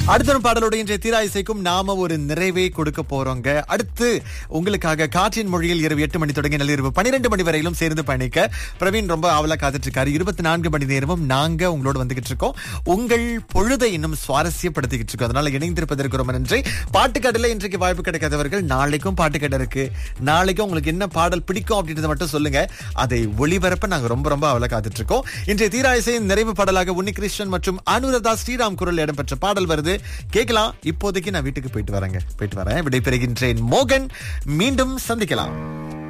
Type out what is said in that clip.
அடுத்த ஒரு பாடலோட இன்றைய தீரா இசைக்கும் நாம ஒரு நிறைவை கொடுக்க போறோங்க அடுத்து உங்களுக்காக காற்றின் மொழியில் இரவு எட்டு மணி தொடங்கி நள்ளிரவு பன்னிரெண்டு மணி வரையிலும் சேர்ந்து பயணிக்க பிரவீன் ரொம்ப ஆவலா காத்துட்டு இருக்காரு இருபத்தி நான்கு மணி நேரமும் நாங்க உங்களோட வந்துகிட்டு இருக்கோம் உங்கள் பொழுதை இன்னும் சுவாரஸ்யப்படுத்திக்கிட்டு இருக்கோம் அதனால இணைந்திருப்பதற்கு ரொம்ப நன்றி பாட்டுக்கடல இன்றைக்கு வாய்ப்பு கிடைக்காதவர்கள் நாளைக்கும் பாட்டுக்கடை இருக்கு நாளைக்கும் உங்களுக்கு என்ன பாடல் பிடிக்கும் அப்படின்றத மட்டும் சொல்லுங்க அதை ஒளிபரப்ப நாங்க ரொம்ப ரொம்ப அவல காத்துட்டு இருக்கோம் இன்றைய தீரா இசையின் நிறைவு பாடலாக உன்னிகிருஷ்ணன் மற்றும் அனுரதா ஸ்ரீராம் குரல் இடம்பெற்ற பாடல் வருது கேட்கலாம் இப்போதைக்கு நான் வீட்டுக்கு போயிட்டு வரேங்க போயிட்டு வரேன் விடைபெறுகின்றேன் மோகன் மீண்டும் சந்திக்கலாம்